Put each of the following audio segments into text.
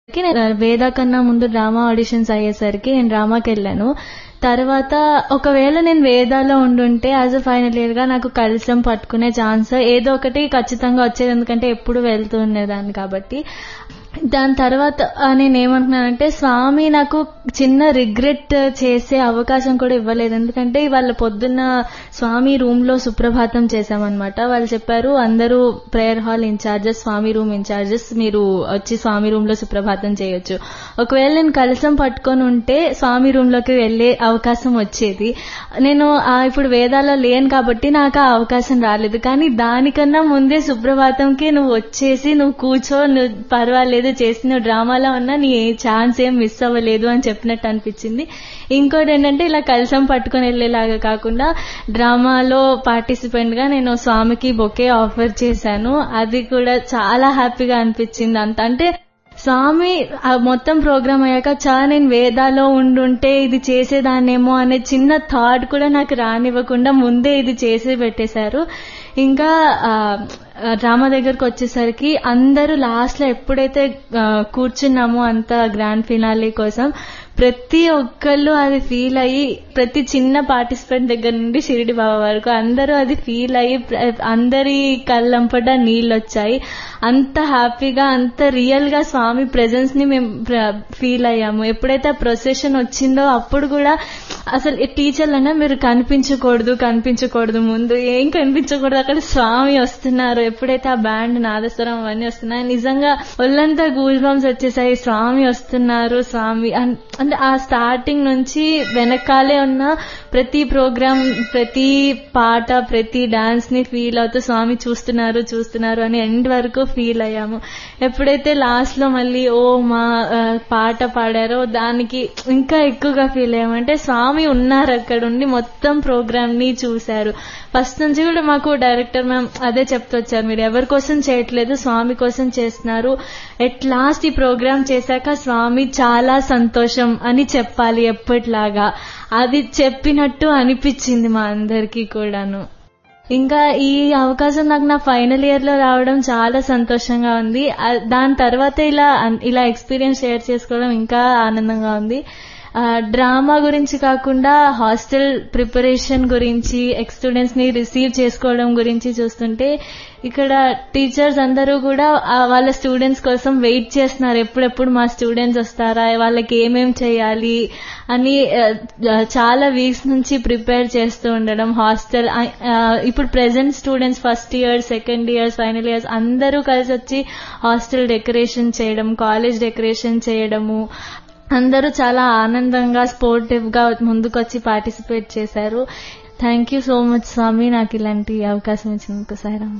నేను వేద కన్నా ముందు డ్రామా ఆడిషన్స్ అయ్యేసరికి నేను డ్రామాకి వెళ్ళాను తర్వాత ఒకవేళ నేను వేదాలో ఉండుంటే యాజ్ అ ఫైనల్ ఇయర్ గా నాకు కలసం పట్టుకునే ఛాన్స్ ఏదో ఒకటి ఖచ్చితంగా వచ్చేది ఎందుకంటే ఎప్పుడు వెళ్తూ ఉండేదాన్ని కాబట్టి దాని తర్వాత ఆ, నేను ఏమంటున్నానంటే స్వామి నాకు చిన్న రిగ్రెట్ చేసే అవకాశం కూడా ఇవ్వలేదు ఎందుకంటే ఇవాళ పొద్దున్న స్వామి రూమ్ లో సుప్రభాతం చేశామన్నమాట వాళ్ళు చెప్పారు అందరూ prayer hall incharges Swami room incharges మీరు వచ్చి స్వామి రూమ్ లో సుప్రభాతం చేయొచ్చు ఒకవేళ నేను కలసం పట్టుకొని ఉంటే స్వామి రూమ్ లోకి వెళ్లే అవకాశం వచ్చేది నేను ఆ, ఇప్పుడు వేదాల్లో లేను కాబట్టి నాకు ఆ అవకాశం రాలేదు కానీ దానికన్నా ముందే సుప్రభాతంకి నువ్వు వచ్చేసి నువ్వు కూర్చో నువ్వు పర్వాలేదు చేసి నువ్వు డ్రామాలో ఉన్నా నీ ఛాన్స్ ఏం మిస్ అవ్వలేదు అని చెప్పినట్టు అనిపించింది ఇంకోటి ఏంటంటే ఇలా కలసం పట్టుకొని వెళ్ళేలాగా కాకుండా డ్రామాలో పార్టిసిపెంట్ గా నేను స్వామికి బొకే ఆఫర్ చేశాను అది కూడా చాలా హ్యాపీగా అనిపించింది అంత అంటే స్వామి ఆ మొత్తం ప్రోగ్రామ్ అయ్యాక చాలా నేను వేదాలో ఉండుంటే ఇది చేసేదాన్నేమో అనే చిన్న థాట్ కూడా నాకు రానివ్వకుండా ముందే ఇది చేసి పెట్టేశారు ఇంకా ఆ, ఆ, డ్రామా దగ్గరకు వచ్చేసరికి అందరూ లాస్ట్ లో ఎప్పుడైతే ఆ, కూర్చున్నామో అంత గ్రాండ్ ఫినాలే కోసం ప్రతి ఒక్కళ్ళు అది ఫీల్ అయ్యి ప్రతి చిన్న పార్టిసిపెంట్ దగ్గర నుండి షిరిడి బాబా వరకు అందరూ అది ఫీల్ అయ్యి ప్ర- అందరి కళ్ళంపట నీళ్ళు వచ్చాయి అంత హ్యాపీగా అంత రియల్ గా స్వామి ప్రెజెన్స్ ని మేము ఫీల్ అయ్యాము ఎప్పుడైతే ఆ ప్రొసెషన్ వచ్చిందో అప్పుడు కూడా అసలు టీచర్లు అన్నా మీరు కనిపించకూడదు కనిపించకూడదు ముందు ఏం కనిపించకూడదు అక్కడ స్వామి వస్తున్నారు ఎప్పుడైతే ఆ బ్యాండ్ నాదస్వరం అవన్నీ వస్తున్నాయి నిజంగా ఒళ్ళంతా గూజ్ బంప్స్ వచ్చేసాయి స్వామి వస్తున్నారు స్వామి అన్- అంటే ఆ స్టార్టింగ్ నుంచి వెనకాలే ఉన్న ప్రతి ప్రోగ్రామ్ ప్రతి పాట ప్రతి డాన్స్ ని ఫీల్ అవుతూ స్వామి చూస్తున్నారు చూస్తున్నారు అని ఎండ్ వరకు ఫీల్ అయ్యాము ఎప్పుడైతే లాస్ట్ లో మళ్ళీ ఓ మా ఆ, పాట పాడారో దానికి ఇంకా ఎక్కువగా ఫీల్ అయ్యామంటే స్వామి ఉన్నారు అక్కడ ఉండి మొత్తం ప్రోగ్రామ్ ని చూశారు ఫస్ట్ నుంచి కూడా మాకు డైరెక్టర్ మ్యామ్ అదే చెప్తొచ్చారు మీరు ఎవరి కోసం చేయట్లేదు స్వామి కోసం చేస్తున్నారు ఎట్ లాస్ట్ ఈ ప్రోగ్రామ్ చేశాక స్వామి చాలా సంతోషం అని చెప్పాలి ఎప్పటిలాగా అది చెప్పినట్టు అనిపించింది మా అందరికీ కూడాను ఇంకా ఈ అవకాశం నాకు నా ఫైనల్ ఇయర్ లో రావడం చాలా సంతోషంగా ఉంది ఆ, దాని తర్వాత ఇలా ఇలా ఎక్స్పీరియన్స్ షేర్ చేసుకోవడం ఇంకా ఆనందంగా ఉంది ఆ, డ్రామా గురించి కాకుండా హాస్టల్ ప్రిపరేషన్ గురించి ఎక్స్ స్టూడెంట్స్ ని రిసీవ్ చేసుకోవడం గురించి చూస్తుంటే ఇక్కడ టీచర్స్ అందరూ కూడా ఆ, వాళ్ళ స్టూడెంట్స్ కోసం వెయిట్ చేస్తున్నారు ఎప్పుడెప్పుడు మా స్టూడెంట్స్ వస్తారా వాళ్ళకి ఏమేం చేయాలి అని ఆ, ఆ, చాలా వీక్స్ నుంచి ప్రిపేర్ చేస్తూ ఉండడం హాస్టల్ ఆ, ఆ, ఇప్పుడు present students first year second years final years అందరూ కలిసి వచ్చి హాస్టల్ డెకరేషన్ చేయడం కాలేజ్ డెకరేషన్ చేయడము అందరూ చాలా ఆనందంగా స్పోర్టివ్ గా ముందుకొచ్చి పార్టిసిపేట్ చేశారు thank you so much Swami నాకు ఇలాంటి అవకాశం ఇచ్చినందుకు సాయిరామ్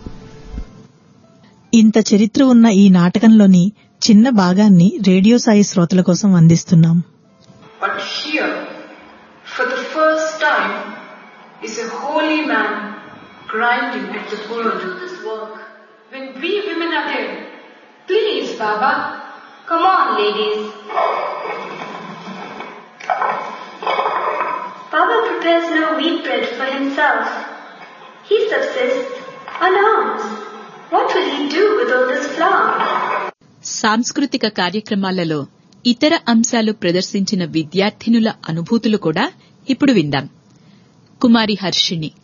ఇంత చరిత్ర ఉన్న ఈ నాటకంలోని చిన్న భాగాన్ని రేడియో సాయి శ్రోతల కోసం అందిస్తున్నాం But here, for the first time, is a holy man grinding at the world. do this work when we women are there. Please, Baba. Come on, ladies. Baba prepares no wheat bread for himself. He subsists on alms. What will he do with all this flour? సాంస్కృతిక కార్యక్రమాలలో ఇతర అంశాలు ప్రదర్శించిన విద్యార్థినుల అనుభూతులు కూడా ఇప్పుడు విందాం కుమారి హర్షిణి